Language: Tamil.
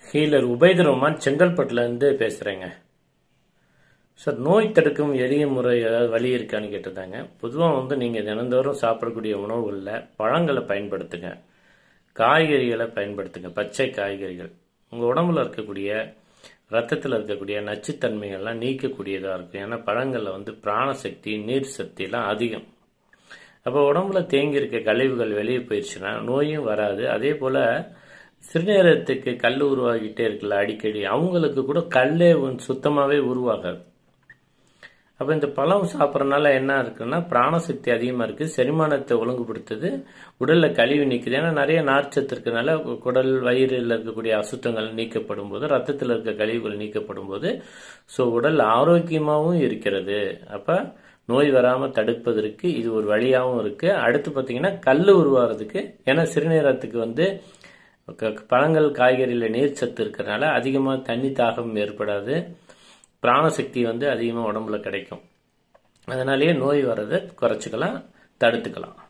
ஹீலர் உபைது ரஹ்மான் செங்கல்பட்டுலேருந்து பேசுகிறேங்க சார் நோய் தடுக்கும் எளிய முறை ஏதாவது வழி இருக்கான்னு கேட்டிருந்தாங்க பொதுவாக வந்து நீங்கள் தினந்தோறும் சாப்பிடக்கூடிய உணவுகளில் பழங்களை பயன்படுத்துங்க காய்கறிகளை பயன்படுத்துங்க பச்சை காய்கறிகள் உங்கள் உடம்புல இருக்கக்கூடிய ரத்தத்தில் இருக்கக்கூடிய நச்சுத்தன்மைகள்லாம் நீக்கக்கூடியதாக இருக்கும் ஏன்னா பழங்களில் வந்து பிராணசக்தி நீர் சக்தியெல்லாம் அதிகம் அப்போ உடம்புல தேங்கி இருக்க கழிவுகள் வெளியே போயிடுச்சுன்னா நோயும் வராது அதே போல் சிறுநீரகத்துக்கு கல் உருவாகிட்டே இருக்குல்ல அடிக்கடி அவங்களுக்கு கூட கல்லே சுத்தமாகவே உருவாகாது அப்போ இந்த பழம் சாப்பிட்றதுனால என்ன இருக்குன்னா பிராணசக்தி அதிகமாக இருக்குது செரிமானத்தை ஒழுங்குபடுத்துது உடலில் கழிவு நீக்குது ஏன்னா நிறைய நார்ச்சத்து இருக்கனால குடல் வயிறில் இருக்கக்கூடிய அசுத்தங்கள் நீக்கப்படும் போது ரத்தத்தில் இருக்க கழிவுகள் நீக்கப்படும் போது ஸோ உடல் ஆரோக்கியமாகவும் இருக்கிறது அப்போ நோய் வராமல் தடுப்பதற்கு இது ஒரு வழியாகவும் இருக்குது அடுத்து பார்த்தீங்கன்னா கல் உருவாகிறதுக்கு ஏன்னா சிறுநீரகத்துக்கு வந்து பழங்கள் காய்கறியில் நீர் சத்து இருக்கிறனால அதிகமாக தண்ணி தாகம் ஏற்படாது பிராணசக்தி வந்து அதிகமாக உடம்புல கிடைக்கும் அதனாலேயே நோய் வர்றதை குறைச்சிக்கலாம் தடுத்துக்கலாம்